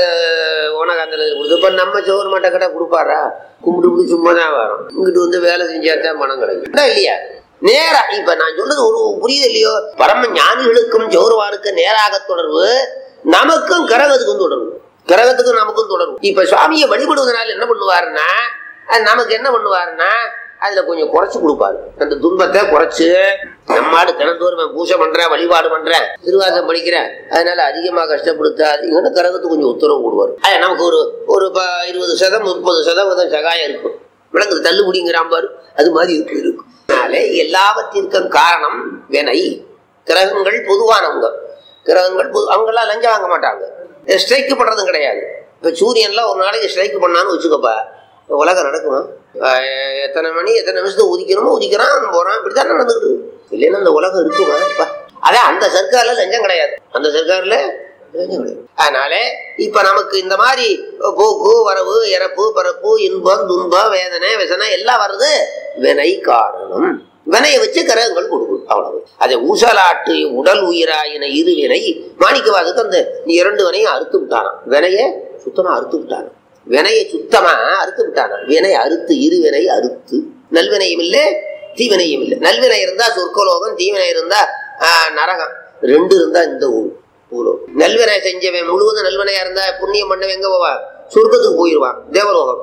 ஓனகாந்தல கொடுத்து இப்ப நம்ம ஜெவருமாட்ட கிட்ட கொடுப்பாரா கும்பிட்டு கும்பிட்டு சும்மா தான் வரும் இங்கிட்டு வந்து வேலை செஞ்சாதான் பணம் கிடைக்கும் இல்ல இல்லையா நேரா இப்ப நான் சொல்றது ஒரு புரியுது இல்லையோ பரம ஞானிகளுக்கும் ஜோருவானுக்கும் நேராக தொடர்பு நமக்கும் கிரகத்துக்கும் தொடர்பு கிரகத்துக்கும் நமக்கும் தொடர்பு இப்ப சுவாமியை வழிபடுவதனால என்ன பண்ணுவாருன்னா அது நமக்கு என்ன பண்ணுவாருன்னா அதுல கொஞ்சம் குறைச்சு கொடுப்பாரு அந்த துன்பத்தை குறைச்சு நம்மாடு தினந்தோறும் பூஜை பண்றேன் வழிபாடு பண்றேன் திருவாசம் படிக்கிறேன் அதனால அதிகமா கஷ்டப்படுத்தாதீங்கன்னு கிரகத்துக்கு கொஞ்சம் உத்தரவு கொடுவாரு அது நமக்கு ஒரு ஒரு ப- இருபது சதம் முப்பது சதவீதம் சகாயம் இருக்கும் விளங்குது தள்ளுபடிங்கிறான் பாரு அது மாதிரி இருக்கு இருக்கும் அதனால எல்லாவற்றிற்கும் காரணம் வினை கிரகங்கள் பொதுவானவங்க கிரகங்கள் பொது அவங்கெல்லாம் லஞ்சம் வாங்க மாட்டாங்க ஸ்ட்ரைக் பண்றதும் கிடையாது இப்ப சூரியன்லாம் ஒரு நாளைக்கு ஸ்ட்ரைக் பண்ணான்னு வச்சுக்கப்பா உலகம் நடக்குமா ஆஹ் எத்தனை மணி எத்தனை நிமிஷத்துக்கு உதிக்கணுமோ உதிக்கிறான் போறான் இப்படிதான் நடந்துக்கிட்டு இருக்கு. இல்லைன்னா அந்த உலகம் இருக்குமா அப்பா. அதான் அந்த சர்க்கார்ல லஞ்சம் கிடையாது அந்த சர்க்கார்ல லஞ்சம் கிடையாது அதனால இப்ப நமக்கு இந்த மாதிரி போக்கு வரவு இறப்பு பறப்பு இன்பம் துன்பம் வேதனை விசனை எல்லாம் வருது வினை காரணம் வினையை வச்சு கிரகங்கள் கொடுக்கும் அவ்வளவு அதை ஊசலாட்டு உடல் உயிராயின இரு வினை மாணிக்கவாதுக்கு அந்த இரண்டு வினையும் அறுத்து விட்டாராம் வினைய சுத்தமா அறுத்து விட்டாராம் வினையை சுத்தமா அறுத்து விட்டாராம் வினை அறுத்து இரு வினை அறுத்து நல்வினையும் இல்லை தீவினையும் இல்லை நல்வினை இருந்தா சொர்க்கலோகம் தீவினை இருந்தா ஆஹ், நரகம் ரெண்டு இருந்தா இந்த ஊர் பூலோகம் நல்வினை செஞ்சவன் முழுவதும் நல்வினையா இருந்தா புண்ணியம் பண்ணவன் எங்க போவான் சொர்க்கத்துக்கு போயிடுவான் தேவலோகம்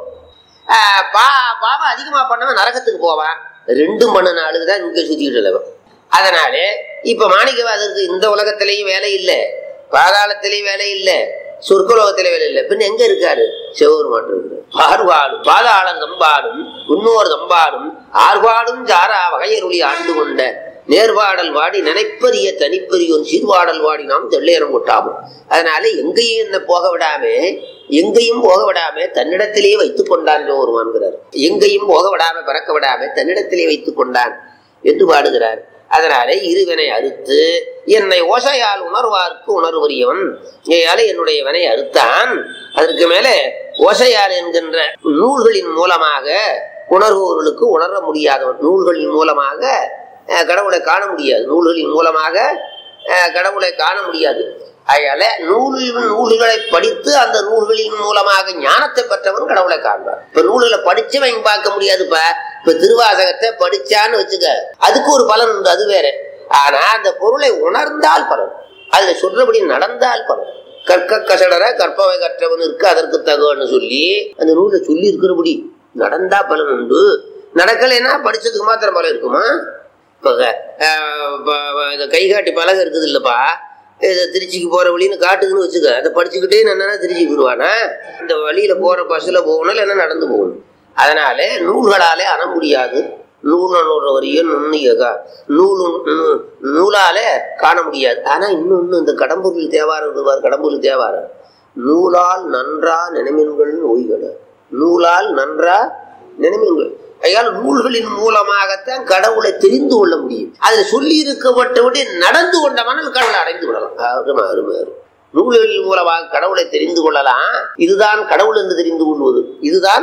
ஆஹ் பா பாவம் அதிகமா பண்ணவன் நரகத்துக்கு போவான் ரெண்டும் பண்ண நாளுக்கு தான் இங்க சுத்திக்கிட்டு இல்லவன் அதனால இப்ப மாணிக்கவாதருக்கு இந்த உலகத்திலையும் வேலை இல்லை பாதாளத்திலையும் வேலை இல்லை சொர்க்கலோகத்திலே வேலை இல்லை பின்ன எங்க இருக்காரு சிவபெருமான் இருக்கிறார் பார்வாடும் பாதாளம் தம்பாடும் உன்னோர் தம்பாடும் ஆர்வாடும் ஜாரா வகையருளி ஆண்டு கொண்ட நேர்வாடல் வாடி நினைப்பரிய தனிப்பெரியோன் சீர்வாடல் வாடி நாம் தெள்ளையரம் கொட்டாமோ அதனால எங்கேயும் என்ன போக விடாம எங்கேயும் போக விடாம தன்னிடத்திலேயே வைத்துக் கொண்டான் ஒருவான்கிறார் எங்கேயும் போக விடாம பறக்க விடாம தன்னிடத்திலே வைத்துக் கொண்டான் என்று பாடுகிறார் அதனாலே இருவினை அறுத்து என்னை ஓசையால் உணர்வார்க்கு உணர்வறியவன் ஏயால என்னுடைய வினை அறுத்தான் அதற்கு மேலே ஓசையால் என்கின்ற நூல்களின் மூலமாக உணர்பவர்களுக்கு உணர முடியாதவன் நூல்களின் மூலமாக அஹ், கடவுளை காண முடியாது நூல்களின் மூலமாக அஹ், கடவுளை காண முடியாது அதனால நூல் நூல்களை படித்து அந்த நூல்களின் மூலமாக ஞானத்தை பெற்றவன் கடவுளை காண்பார் இப்ப நூல்களை படிச்சவன் பார்க்க முடியாதுப்பா இப்ப திருவாசகத்தை படிச்சான்னு வச்சுக்க அதுக்கு ஒரு பலன் உண்டு அது வேற ஆனா அந்த பொருளை உணர்ந்தால் பலன் அதுல சொல்றபடி நடந்தால் பலன் கற்க கசடர கற்பவை கற்றவன் இருக்கு அதற்கு தகவல்னு சொல்லி அந்த நூலை சொல்லி இருக்கிறபடி நடந்தா பலன் உண்டு நடக்கலைன்னா படிச்சதுக்கு மாத்திரம் பலன் இருக்குமா இப்போ அஹ், ப- ப- இந்த கைகாட்டி பலகை இருக்குது இல்லப்பா இதை திருச்சிக்கு போற வழின்னு காட்டுதுன்னு வச்சுக்க அதை படிச்சுக்கிட்டே என்னன்னா திருச்சிக்கு வருவானா இந்த வழியில போற பஸ்ல போகணும் இல்லைன்னா நடந்து போகணும் அதனால நூல்களாலே அற முடியாது நூல் நூறு வரையும் நுண்ணியகா நூலும் நூ- நூலாலே காண முடியாது ஆனா இன்னொன்னு இந்த கடம்பூரில் தேவாரம் இருக்குவார் கடம்பூரில் தேவாரம் நூலால் நன்றா நினைமின்கள் நோய்கள் நூலால் நன்றா நினைமின்கள் ஐயால் நூல்களின் மூலமாகத்தான் கடவுளை தெரிந்து கொள்ள முடியும் அதில் சொல்லி இருக்கப்பட்டபடி நடந்து கொண்ட மணல் கடவுளை அடைந்து விடலாம் அருமை அருமை அருமை. நூல்களின் மூலமாக கடவுளை தெரிந்து கொள்ளலாம் இதுதான் கடவுள் என்று தெரிந்து கொள்வது இதுதான்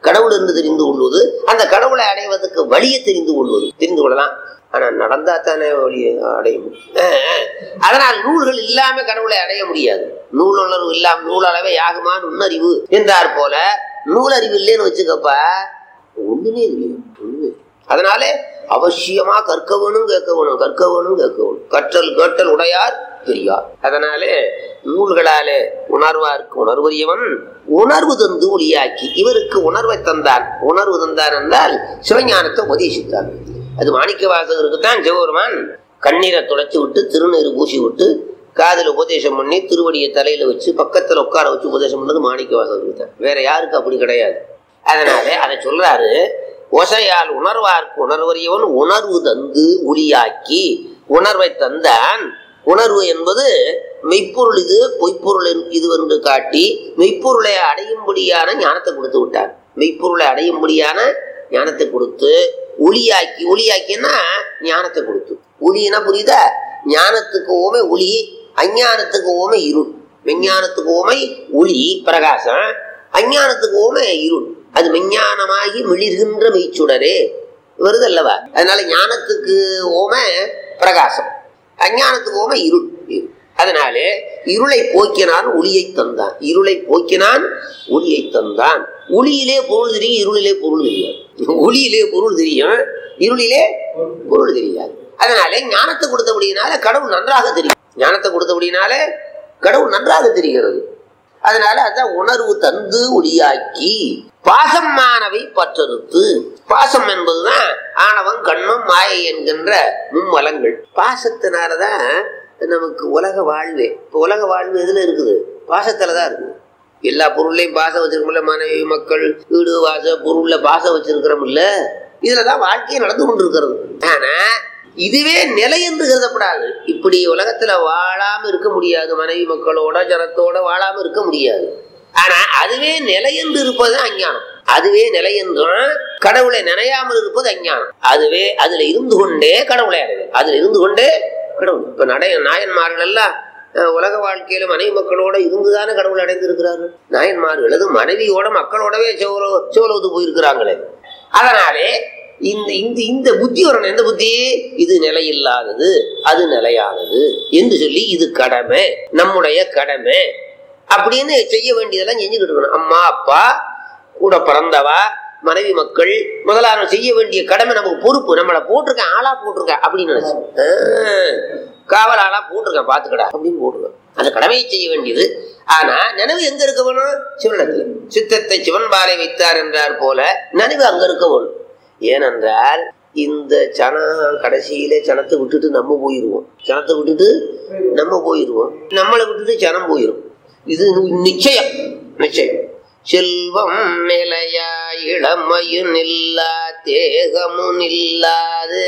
கடவுள் என்று தெரிந்து கொள்வது அந்த கடவுளை அடைவதற்கு வழியை தெரிந்து கொள்வது தெரிந்து கொள்ளலாம் ஆனா நடந்தா தானே வழியை அடைய முடியும் அஹ், அதனால் நூல்கள் இல்லாம கடவுளை அடைய முடியாது நூலுணர்வு இல்லாம நூலளவே யாகுமா நுண்ணறிவு என்றார் போல நூலறிவு இல்லைன்னு வச்சுக்கப்பா ஒண்ணுமே தெரியும் ஒண்ணுமே தெரியாது. அதனாலே அவசியமா கற்க வேணும் கேட்க வேணும் கற்க வேணும் கேட்க வேணும் கற்றல் கேட்டல் உடையார் பெரியார் அதனாலே நூல்களாலே உணர்வார்க்கு உணர்வறியவன் உணர்வு தந்து ஒளியாக்கி இவருக்கு உணர்வை தந்தான் உணர்வு தந்தான் என்றால் சிவஞானத்தை உபதேசித்தான் அது மாணிக்க வாசகருக்கு தான் சிவபெருமான் கண்ணீரை துடைச்சு விட்டு திருநீர் பூசி விட்டு காதில் உபதேசம் பண்ணி திருவடியை தலையில வச்சு பக்கத்துல உட்கார வச்சு உபதேசம் பண்ணது மாணிக்க வாசகருக்கு தான் வேற யாருக்கு அப்படி கிடையாது அதனால அதை சொல்றாரு ஒசையால் உணர்வார்க்கு உணர்வறியவன் உணர்வு தந்து ஒளியாக்கி உணர்வை தந்தான் உணர்வு என்பது மெய்ப்பொருள் இது பொய்ப்பொருள் என்- இது என்று காட்டி மெய்ப்பொருளை அடையும்படியான ஞானத்தை கொடுத்து விட்டார் மெய்ப்பொருளை அடையும்படியான ஞானத்தை கொடுத்து ஒளியாக்கி ஒளியாக்கின்னா ஞானத்தை கொடுத்து ஒளினா புரியுதா ஞானத்துக்கு ஓமை ஒளி அஞ்ஞானத்துக்கு ஓமை இருள் விஞ்ஞானத்துக்கு ஓமை ஒளி பிரகாசம் அஞ்ஞானத்துக்கு ஓமை இருள் அது விஞ்ஞானமாகி மிளிர்கின்ற மெய்ச்சுடரே வருது அல்லவா அதனால ஞானத்துக்கு ஓமை பிரகாசம் அஞ்ஞானத்துக்கு ஓமை இருள் இருள். அதனாலே இருளை போக்கினான் ஒளியை தந்தான் இருளை போக்கினான் ஒளியை தந்தான் ஒளியிலே பொருள் தெரியும் இருளிலே பொருள் தெரியாது ஒளியிலே பொருள் தெரியும் இருளிலே பொருள் தெரியாது அதனாலே ஞானத்தை கொடுத்தபடியினால கடவுள் நன்றாக தெரியும் ஞானத்தை கொடுத்தபடியினாலே கடவுள் நன்றாக தெரிகிறது அதனால அதான் உணர்வு தந்து ஒளியாக்கி பாசமானவை பற்றறுத்து பாசம் என்பதுதான் ஆணவம் கண்மம் மாயை என்கின்ற மும்மலங்கள் பாசத்தினாலதான் நமக்கு உலக வாழ்வே இப்போ உலக வாழ்வு எதுல இருக்குது பாசத்துல தான் இருக்குது எல்லா பொருள்லையும் பாசம் வச்சிருக்கோம்ல மனைவி மக்கள் வீடு வாச பொருள்ல பாசம் வச்சிருக்கிறோம்ல இதுலதான் வாழ்க்கையை நடந்து கொண்டிருக்கிறது ஆனா இதுவே நிலை என்று கருதப்படாது இப்படி உலகத்துல வாழாம இருக்க முடியாது மனைவி மக்களோட ஜனத்தோட வாழாம இருக்க முடியாது ஆனா அதுவே நிலை என்று இருப்பது அஞ்ஞானம் அதுவே நிலை என்றும் கடவுளை நினையாமல் இருப்பது அஞ்ஞானம் அதுவே அதுல இருந்து கொண்டே கடவுளை அடைவது அதுல இருந்து கொண்டே கடவுள் இப்ப நடைய நாயன்மார்கள் எல்லாம் அஹ், உலக வாழ்க்கையில மனைவி மக்களோட இருந்துதானே கடவுள் அடைந்திருக்கிறார்கள் நாயன்மார்கள் அது மனைவியோட மக்களோடவே செவல செவலவுக்கு போயிருக்கிறாங்களே அதனாலே இந்த இந்த இந்த புத்தி வரணும் எந்த புத்தி இது நிலையில்லாதது அது நிலையானது என்று சொல்லி இது கடமை நம்முடைய கடமை அப்படின்னு செய்ய வேண்டியதெல்லாம் செஞ்சுக்கிட்டு இருக்கணும் அம்மா அப்பா கூட பிறந்தவா மனைவி மக்கள் முதலான செய்ய வேண்டிய கடமை நமக்கு பொறுப்பு நம்மளை போட்டிருக்கேன் ஆளா போட்டிருக்கேன் அப்படின்னு நினைச்சு ஆஹ், காவல் ஆளா போட்டிருக்கேன் பாத்துக்கடா அப்படின்னு போட்டிருக்கேன் அந்த கடமையை செய்ய வேண்டியது ஆனா நினைவு எங்க இருக்க வேணும் சிவனிடத்துல சித்தத்தை சிவன் பாறை வைத்தார் என்றார் போல நினைவு அங்க இருக்க வேணும் ஏனென்றால் இந்த சனம் கடைசியில சனத்தை விட்டுட்டு நம்ம போயிருவோம் சனத்தை விட்டுட்டு நம்ம போயிருவோம் நம்மளை விட்டுட்டு சனம் போயிரும் இது நிச்சயம் நிச்சயம் செல்வம் நிலையா இளமையும் இல்லா தேகமும் இல்லாது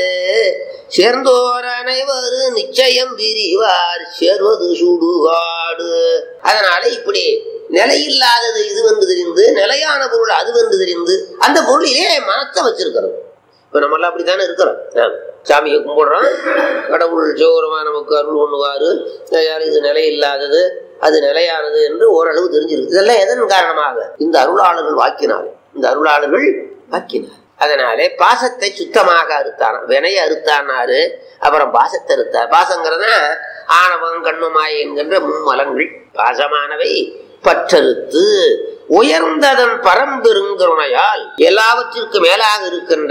சேர்ந்தோர் அனைவரும் நிச்சயம் பிரிவார் சேர்வது சுடுகாடு அதனால இப்படி நிலையில்லாதது இது வந்து தெரிந்து நிலையான பொருள் அது வந்து தெரிந்து அந்த பொருளிலே மனத்தை வச்சிருக்கிறது இப்ப நம்ம எல்லாம் அப்படித்தானே இருக்கிறோம் ஆ. சாமியை கும்பிடுறோம் கடவுள் ஜோரமா நமக்கு அருள் பண்ணுவாரு யார் இது நிலையில்லாதது அது நிலையானது என்று ஓரளவு தெரிஞ்சிருக்கு இதெல்லாம் எதன் காரணமாக இந்த அருளாளர்கள் வாக்கினார் இந்த அருளாளர்கள் வாக்கினார் அதனாலே பாசத்தை சுத்தமாக அறுத்தான் வினைய அறுத்தானாரு அப்புறம் பாசத்தை அறுத்தார் பாசங்கிறதா ஆணவம் கண்மமாய் என்கின்ற மும்மலங்கள் பாசமானவை பற்றறுத்து உயர்ந்ததன் பரம்பெருங்கருணையால் எல்லாவற்றிற்கு மேலாக இருக்கின்ற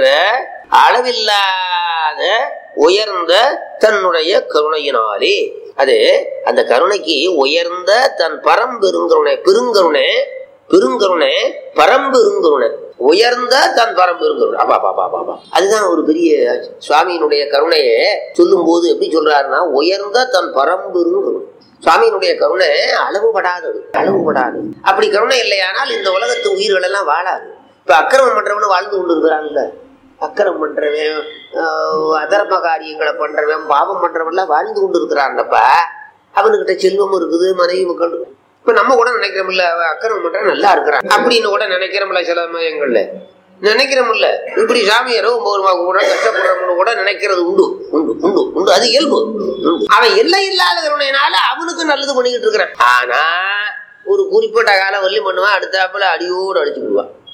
அளவில்லாத உயர்ந்த தன்னுடைய கருணையினாலே அது அந்த கருணைக்கு உயர்ந்த தன் பரம்பெருங்கருணை பெருங்கருணை பெருங்கருணை பரம்பெருங்கருணை உயர்ந்த தன் பரம்பெருங்கருணை அப்பா பாப்பா பாப்பா அதுதான் ஒரு பெரிய சுவாமியினுடைய கருணையை சொல்லும் போது எப்படி சொல்றாருன்னா உயர்ந்த தன் பரம்பெருங்கருணை சுவாமியினுடைய கருணை அளவுபடாதது அளவுபடாது அப்படி கருணை இல்லையானால் இந்த உலகத்து உயிர்கள் எல்லாம் வாழாது இப்ப அக்கிரமம் பண்றவனு வாழ்ந்து கொண்டு இருக்கிறாங்கல்ல அக்கிரமம் பண்றவன் ஆஹ், அதர்ம காரியங்களை பண்றவன் பாவம் பண்றவன்லாம் வாழ்ந்து கொண்டு இருக்கிறான்லப்பா அவனுக்கிட்ட செல்வமும் இருக்குது மனைவி மக்கள் இருக்கு. இப்ப நம்ம கூட நினைக்கிறோம்ல அவன் அக்கிரமம் பண்றவன் நல்லா இருக்கிறான் அப்படின்னு கூட நினைக்கிறோம்ல சில சமயங்கள்ல நினைக்கிறோம்ல இப்படி சாமி இரவு போருமா கூட கஷ்டப்படுறவனு கூட நினைக்கிறது உண்டு உண்டு உண்டு உண்டு அது இயல்பு உண்டு. அவன் எல்லை இல்லாத கருணையினால அவனுக்கு நல்லது பண்ணிக்கிட்டு இருக்கிறான் ஆனா ஒரு குறிப்பிட்ட காலம் வள்ளி பண்ணுவான் அடுத்தாப்புல அடியோடு அடிச்சு விடுவான்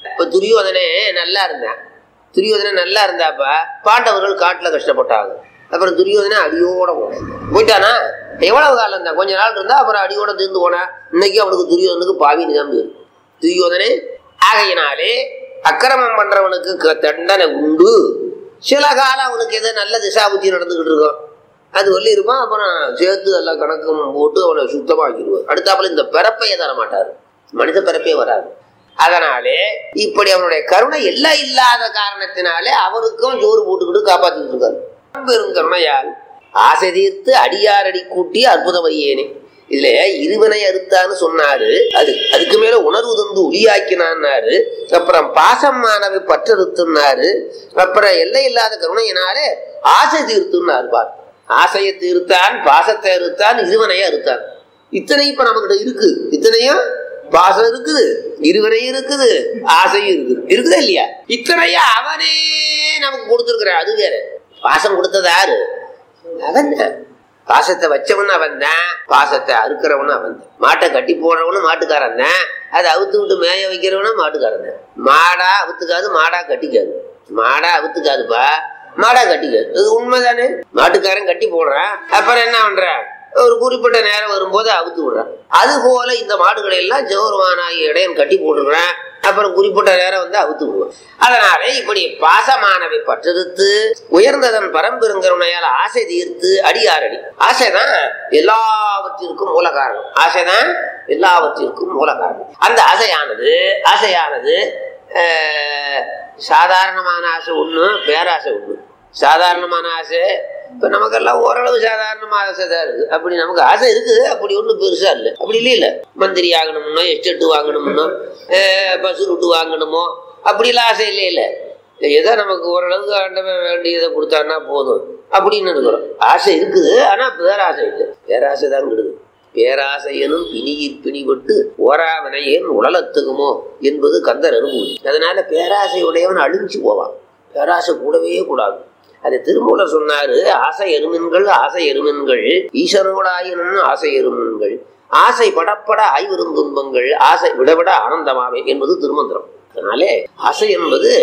இப்ப துரியோதனே நல்லா இருந்தான் துரியோதனே நல்லா இருந்தாப்பா பாண்டவர்கள் காட்டுல கஷ்டப்பட்டாங்க அப்புறம் துரியோதனை அடியோட போனான் போயிட்டானா எவ்வளவு காலம் இருந்தா கொஞ்ச நாள் இருந்தா அப்புறம் அடியோட தீர்ந்து போனான் இன்னைக்கு அவனுக்கு துரியோதனுக்கு பாவின்னு தான் பேரு துரியோதனே ஆகையினாலே அக்கிரமம் பண்றவனுக்கு க- தண்டனை உண்டு சில காலம் அவனுக்கு ஏதோ நல்ல திசாபுத்தி நடந்துகிட்டு இருக்கும் அது வள்ளி இருப்பான் அப்புறம் சேர்த்து எல்லாம் கணக்கும் போட்டு அவனை சுத்தமாக்கிடுவார் அடுத்தாப்புல இந்த பிறப்பையே தர மாட்டாரு மனித பிறப்பே வராது அதனாலே இப்படி அவனுடைய கருணை எல்லாம் இல்லாத காரணத்தினாலே அவருக்கும் ஜோறு போட்டுக்கிட்டு காப்பாத்திட்டு இருக்காரு பெரும் கருணையால் ஆசை தீர்த்து அடியாரடி கூட்டி அற்புதம் ஐயேனே இதுல இருவினை அறுத்தான்னு சொன்னாரு அது அதுக்கு மேல உணர்வு தந்து ஒளியாக்கினான்னாரு அப்புறம் பாசமானவை பற்றறுத்துனாரு அப்புறம் எல்லை இல்லாத கருணையினாலே ஆசை தீர்த்துன்னாரு பார் ஆசையை தீர்த்தான் பாசத்தை அறுத்தான் இருவனையை அறுத்தான் இத்தனை இப்ப நம்மகிட்ட இருக்கு இத்தனையும் பாசம் இருக்குது இருவனையும் இருக்குது ஆசையும் இருக்குது இருக்குதா இல்லையா இத்தனையும் அவனே நமக்கு கொடுத்துருக்கிறான் அது வேற பாசம் கொடுத்தது யாரு அவன் தான் பாசத்தை வச்சவன் அவன் தான் பாசத்தை அறுக்கிறவனும் அவன் தான் மாட்டை கட்டி போடுறவனும் மாட்டுக்காரன் தான் அதை அவுத்து விட்டு மேய வைக்கிறவனும் மாட்டுக்காரன் தான் மாடா அவுத்துக்காது மாடா கட்டிக்காது மாடா அவுத்துக்காதுப்பா மாடா கட்டிக்காது இது உண்மைதானே மாட்டுக்காரன் கட்டி போடுறான் அப்புறம் என்ன பண்றான் ஒரு குறிப்பிட்ட நேரம் வரும்போது அவுத்து விடுறான் அது போல இந்த மாடுகளை எல்லாம் ஜெவருமானாகிய இடையன் கட்டி போட்டுடுறான் அப்புறம் குறிப்பிட்ட நேரம் வந்து அவுத்து விடுவான் அதனால இப்படி பாசமானவை பற்றெடுத்து உயர்ந்ததன் பரம்பெருங்கருணையால் ஆசை தீர்த்து அடியாரடி ஆசைதான் எல்லாவற்றிற்கும் மூல காரணம் ஆசைதான் எல்லாவற்றிற்கும் மூல காரணம் அந்த ஆசையானது ஆசையானது ஆஹ், சாதாரணமான ஆசை ஒண்ணு பேராசை ஒண்ணு சாதாரணமான ஆசை இப்ப நமக்கெல்லாம் ஓரளவு சாதாரணமான ஆசை தான் இருக்கு அப்படி நமக்கு ஆசை இருக்குது அப்படி ஒண்ணும் பெருசா இல்லை அப்படி இல்லை இல்ல மந்திரி ஆகணும்னோ எஸ்டேட் வாங்கணும்னோ ஆஹ், பஸ் ரூட்டு வாங்கணுமோ அப்படிலாம் ஆசை இல்லை இல்லை ஏதோ நமக்கு ஓரளவுக்கு ஆண்டவன் வேண்டியதை கொடுத்தான்னா போதும் அப்படின்னு இருக்கிறோம் ஆசை இருக்குது ஆனா பேராசை இல்லை பேராசை தான் கெடுது பேராசை எனும் பிணியில் பிணிபட்டு ஓராவனை ஏன் உடலத்துக்குமோ என்பது கந்தர் அனுபூதி அதனால பேராசை உடையவன் அழிஞ்சு போவான் பேராசை கூடவே கூடாது அது திருமூலர் சொன்னாரு ஆசை எருமின்கள் ஆசை எருமின்கள் ஈசனோடாயினும் ஆசை எருமின்கள் ஆசை படப்பட ஆய்வரும் துன்பங்கள் ஆசை விடவிட ஆனந்தமாவே என்பது திருமந்திரம் அதனாலே ஆசை என்பது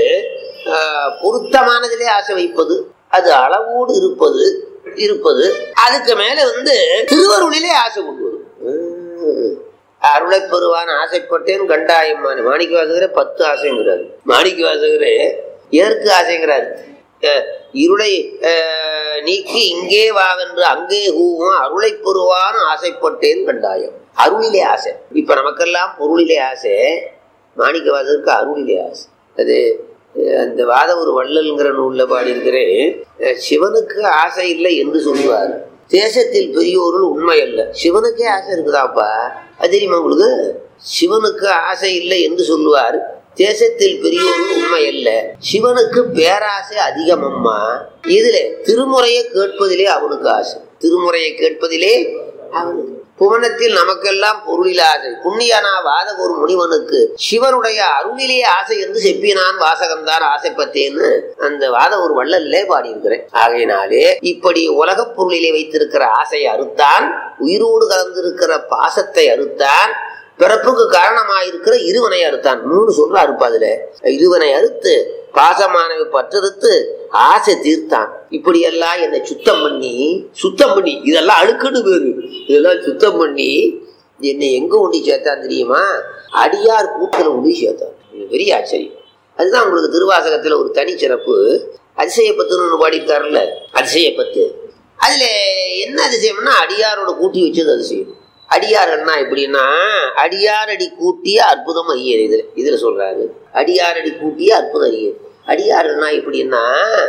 ஆஹ், பொருத்தமானதிலே ஆசை வைப்பது அது அளவோடு இருப்பது இருப்பது அதுக்கு மேல வந்து திருவருளிலே ஆசை கொள்வது உம். அருளை பெறுவான் ஆசைப்பட்டேன் கண்டாயம்மான் மாணிக்க வாசகரே பத்து ஆசைங்கிறாரு மாணிக்க வாசகரே எதற்கு ஆசைங்கிறாரு அஹ், இருளை அஹ், நீக்கி இங்கே வாவென்று அங்கே கூவும் அருளை பெறுவான் ஆசைப்பட்டேன் கண்டாயம் அருளிலே ஆசை இப்ப நமக்கெல்லாம் பொருளிலே ஆசை மாணிக்க வாசகருக்கு அருளிலே ஆசை அது அஹ், அந்த வாத ஒரு வள்ளல்ங்கிற நூல்ல பாடியிருக்கிறேன் அஹ், சிவனுக்கு ஆசை இல்லை என்று சொல்லுவார் தேசத்தில் பெரியோர்கள் உண்மை அல்ல சிவனுக்கே ஆசை இருக்குதாப்பா அது தெரியுமா உங்களுக்கு சிவனுக்கு ஆசை இல்லை என்று சொல்லுவார் தேசத்தில் பெரியோர்கள் உண்மை அல்ல சிவனுக்கு பேராசை அதிகமம்மா இதுல திருமுறையை கேட்பதிலே அவனுக்கு ஆசை திருமுறையை கேட்பதிலே அவனுக்கு புவனத்தில் நமக்கெல்லாம் பொருளில் ஆசை புண்ணியனா வாத ஒரு முனிவனுக்கு சிவனுடைய அருளிலே ஆசை என்று செப்பினான் வாசகம்தான் ஆசைப்பத்தேன்னு அந்த வாத ஒரு வள்ளல்லே பாடியிருக்கிறேன் ஆகையினாலே இப்படி உலகப் பொருளிலே வைத்திருக்கிற ஆசையை அறுத்தான் உயிரோடு கலந்திருக்கிற பாசத்தை அறுத்தான் பிறப்புக்கு காரணமாயிருக்கிற இருவனை அறுத்தான் மூணு சொல்ற அறுப்பு அதுல இருவனை அறுத்து பாசமானவை பற்றறுத்து ஆசை தீர்த்தான் இப்படி எல்லாம் என்னை சுத்தம் பண்ணி சுத்தம் பண்ணி இதெல்லாம் அழுக்குன்னு பேரு இதெல்லாம் சுத்தம் பண்ணி என்னை எங்க கொண்டு சேர்த்தான் தெரியுமா அடியார் கூட்டல கொண்டு சேர்த்தான் இது பெரிய ஆச்சரியம் அதுதான் உங்களுக்கு திருவாசகத்துல ஒரு தனிச்சிறப்பு அதிசயப்பத்துன்னு ஒன்று பாடியிருக்காருல்ல அதிசயப்பத்து அதுல என்ன அதிசயம்னா அடியாரோட கூட்டி வச்சது அதிசயம் அடியார்கள்னா எப்படின்னா அடியாரடி கூட்டிய அற்புதம் ஐயர் இதுல இதுல சொல்றாரு அடியாரடி கூட்டிய அற்புதம் ஐயர் அடியார்கள்னா எப்படின்னா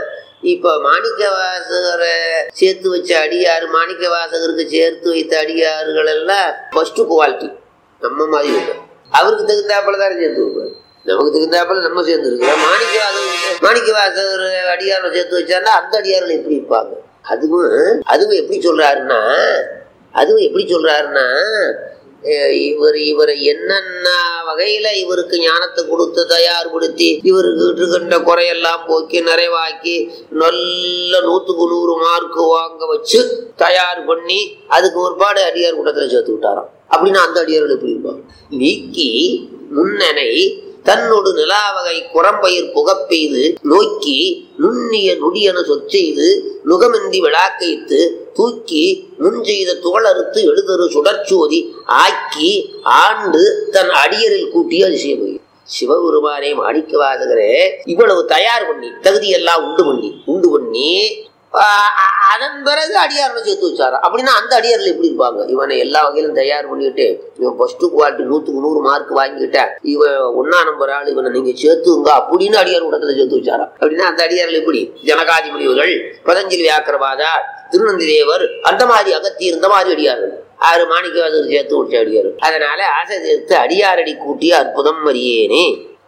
இப்ப மாணிக்க வாசகரை சேர்த்து வச்ச அடியார் மாணிக்க வாசகருக்கு சேர்த்து வைத்த அடியார்கள் எல்லாம் ஃபர்ஸ்ட் குவாலிட்டி நம்ம மாதிரி இல்லை அவருக்கு தகுந்தாப்புல தான் சேர்த்து வைப்பாரு நமக்கு தகுந்தாப்புல நம்ம சேர்ந்து இருக்கிறோம் மாணிக்க வாசகர் மாணிக்க வாசகர் அடியாரை சேர்த்து வச்சாருன்னா அந்த அடியார்கள் எப்படி இருப்பாங்க அதுவும் அதுவும் எப்படி சொல்றாருன்னா அதுவும் எப்படி சொல்றாருன்னா அஹ் இவர் இவர் என்னென்ன வகையில இவருக்கு ஞானத்தை கொடுத்து தயார்படுத்தி இவருக்கு இருக்கின்ற குறையெல்லாம் போக்கி நிறைவாக்கி நல்ல நூத்துக்கு நூறு மார்க் வாங்க வச்சு தயார் பண்ணி அதுக்கு ஒருபாடு அடியார் கூட்டத்தில் சேர்த்து விட்டாராம் அப்படின்னா அந்த அடியார்கள் எப்படி இருப்பாங்க நீக்கி முன்னனை தன்னொடு நிலாவகை குரம்பயிர் புகப்பெய்து நோக்கி நுண்ணிய நுடியன சொற்செய்து நுகமின்றி விளாக்கைத்து தூக்கி முன்செய்த துகளறுத்து எழுதரு சுடற்சோதி ஆக்கி ஆண்டு தன் அடியரில் கூட்டிய அதிசயம் சிவபெருமானே மாணிக்க வாசகரே இவ்வளவு தயார் பண்ணி தகுதியெல்லாம் உண்டு பண்ணி உண்டு பண்ணி ஆஹ் அ- அதன் பிறகு அடியார்ல சேர்த்து வச்சாராம் அப்படின்னா அந்த அடியார்ல எப்படி இருப்பாங்க இவனை எல்லா வகையிலும் தயார் பண்ணிட்டு இவன் ஃபர்ஸ்ட் குவாலிட்டி நூத்துக்கு நூறு மார்க் வாங்கிக்கிட்ட இவன் ஒன்னா நம்பர் ஆள் இவனை நீங்க சேர்த்துங்க அப்படின்னு அடியார் கூடத்துல சேர்த்து வச்சாராம் அப்படின்னா அந்த அடியார்ல எப்படி ஜனகாதி முனிவர்கள் பதஞ்சலி வியாக்கரவாதா திருநந்தி தேவர் அந்த மாதிரி அகத்தியர் இந்த மாதிரி அடியார்கள் ஆறு மாணிக்கவாசகர் சேர்த்து விட்ட அடியார் அதனால ஆசை சேர்த்து அடியாரடி கூட்டிய அற்புதம் அறியேனே